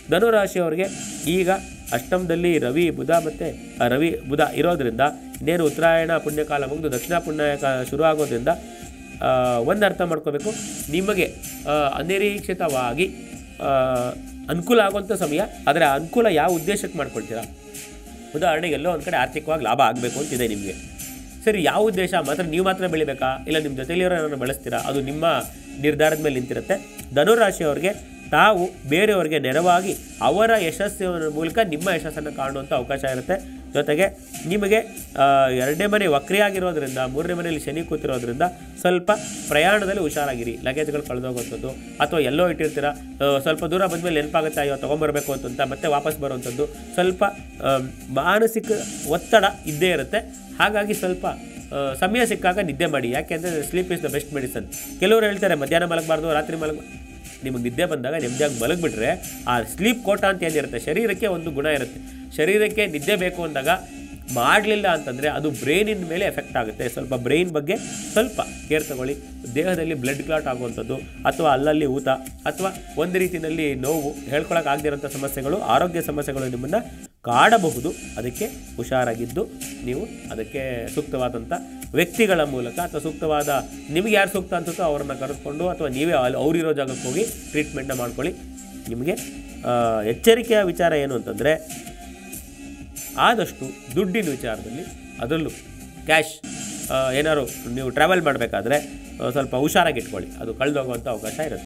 ಧನುರಾಶಿಯವರಿಗೆ ಈಗ ಅಷ್ಟಮದಲ್ಲಿ ರವಿ ಬುಧ ಮತ್ತು ರವಿ ಬುಧ ಇರೋದ್ರಿಂದ ಇನ್ನೇನು ಉತ್ತರಾಯಣ ಪುಣ್ಯಕಾಲ ಮುಗಿದು ದಕ್ಷಿಣ ಪುಣ್ಯಕಾಲ ಶುರು ಆಗೋದ್ರಿಂದ ಒಂದು ಅರ್ಥ ಮಾಡ್ಕೋಬೇಕು ನಿಮಗೆ ಆ, ಅನಿರೀಕ್ಷಿತವಾಗಿ ಆ, ಅನುಕೂಲ ಆಗುವಂಥ ಸಮಯ ಆದರೆ ಆ ಅನುಕೂಲ ಯಾವ ಉದ್ದೇಶಕ್ಕೆ ಮಾಡ್ಕೊಳ್ತೀರಾ ಉದಾಹರಣೆಗೆ ಎಲ್ಲೋ ಒಂದು ಕಡೆ ಆರ್ಥಿಕವಾಗಿ ಲಾಭ ಆಗಬೇಕು ಅಂತಿದೆ ನಿಮಗೆ ಸರಿ ಯಾವ ಉದ್ದೇಶ ಮಾತ್ರ ನೀವು ಮಾತ್ರ ಬೆಳಿಬೇಕಾ ಇಲ್ಲ ನಿಮ್ಮ ಜೊತೆಲಿರೋರನ್ನು ಬೆಳೆಸ್ತೀರಾ ಅದು ನಿಮ್ಮ ನಿರ್ಧಾರದ ಮೇಲೆ ನಿಂತಿರುತ್ತೆ ಧನುರಾಶಿಯವರಿಗೆ ತಾವು ಬೇರೆಯವರಿಗೆ ನೆರವಾಗಿ ಅವರ ಯಶಸ್ಸಿನ ಮೂಲಕ ನಿಮ್ಮ ಯಶಸ್ಸನ್ನು ಕಾಣುವಂಥ ಅವಕಾಶ ಇರುತ್ತೆ ಜೊತೆಗೆ ನಿಮಗೆ ಆ, ಎರಡನೇ ಮನೆ ವಕ್ರಿಯಾಗಿರೋದ್ರಿಂದ ಮೂರನೇ ಮನೆಯಲ್ಲಿ ಶನಿ ಕೂತಿರೋದ್ರಿಂದ ಸ್ವಲ್ಪ ಪ್ರಯಾಣದಲ್ಲಿ ಹುಷಾರಾಗಿರಿ ಲಗೇಜ್ಗಳು ಕಳೆದೋಗುವಂಥದ್ದು ಅಥವಾ ಎಲ್ಲೋ ಇಟ್ಟಿರ್ತೀರ ಆ, ಸ್ವಲ್ಪ ದೂರ ಬಂದಮೇಲೆ ನೆನಪಾಗುತ್ತೆ ಅಯ್ಯೋ ತೊಗೊಂಬರ್ಬೇಕು ಅಂತ ಮತ್ತೆ ವಾಪಸ್ ಬರುವಂಥದ್ದು ಸ್ವಲ್ಪ ಆ, ಮಾನಸಿಕ ಒತ್ತಡ ಇದ್ದೇ ಇರುತ್ತೆ ಹಾಗಾಗಿ ಸ್ವಲ್ಪ ಆ, ಸಮಯ ಸಿಕ್ಕಾಗ ನಿದ್ದೆ ಮಾಡಿ ಯಾಕೆಂದರೆ sleep is the best medicine ಕೆಲವರು ಹೇಳ್ತಾರೆ ಮಧ್ಯಾಹ್ನ ಮಲಗಬಾರ್ದು ರಾತ್ರಿ ಮಲಗ ನಿಮಗೆ ನಿದ್ದೆ ಬಂದಾಗ ನೆಮ್ಮದಿಯಾಗಿ ಮಲಗಿಬಿಟ್ರೆ ಆ ಸ್ಲೀಪ್ ಕೋಟ ಅಂತ ಏನಿರುತ್ತೆ ಶರೀರಕ್ಕೆ ಒಂದು ಗುಣ ಇರುತ್ತೆ ಶರೀರಕ್ಕೆ ನಿದ್ದೆ ಬೇಕು ಅಂದಾಗ ಮಾಡಲಿಲ್ಲ ಅಂತಂದರೆ ಅದು ಬ್ರೈನಿನ ಮೇಲೆ ಎಫೆಕ್ಟ್ ಆಗುತ್ತೆ ಸ್ವಲ್ಪ ಬ್ರೈನ್ ಬಗ್ಗೆ ಸ್ವಲ್ಪ ಕೇರ್ ತಗೊಳ್ಳಿ ದೇಹದಲ್ಲಿ ಬ್ಲಡ್ ಕ್ಲಾಟ್ ಆಗುವಂಥದ್ದು ಅಥವಾ ಅಲ್ಲಲ್ಲಿ ಊತ ಅಥವಾ ಒಂದು ರೀತಿಯಲ್ಲಿ ನೋವು ಹೇಳ್ಕೊಳಕ್ಕೆ ಆಗದಿರೋಂಥ ಸಮಸ್ಯೆಗಳು ಆರೋಗ್ಯ ಸಮಸ್ಯೆಗಳು ನಿಮ್ಮನ್ನು ಕಾಡಬಹುದು ಅದಕ್ಕೆ ಹುಷಾರಾಗಿದ್ದು ನೀವು ಅದಕ್ಕೆ ಸೂಕ್ತವಾದಂಥ ವ್ಯಕ್ತಿಗಳ ಮೂಲಕ ಅಥವಾ ಸೂಕ್ತವಾದ ನಿಮಗೆ ಯಾರು ಸೂಕ್ತ ಅನ್ಸುತ್ತೋ ಅವ್ರನ್ನ ಕರೆದುಕೊಂಡು ಅಥವಾ ನೀವೇ ಅಲ್ಲಿ ಅವರಿರೋ ಜಾಗಕ್ಕೆ ಹೋಗಿ ಟ್ರೀಟ್ಮೆಂಟ್ನ ಮಾಡ್ಕೊಳ್ಳಿ ನಿಮಗೆ ಆ, ಎಚ್ಚರಿಕೆಯ ವಿಚಾರ ಏನು ಅಂತಂದರೆ ಆದಷ್ಟು ದುಡ್ಡಿನ ವಿಚಾರದಲ್ಲಿ ಅದರಲ್ಲೂ ಕ್ಯಾಶ್ ಏನಾದ್ರು ನೀವು ಟ್ರಾವೆಲ್ ಮಾಡಬೇಕಾದ್ರೆ ಸ್ವಲ್ಪ ಹುಷಾರಾಗಿ ಇಟ್ಕೊಳ್ಳಿ ಅದು ಕಳೆದೋಗುವಂಥ ಅವಕಾಶ ಇರುತ್ತೆ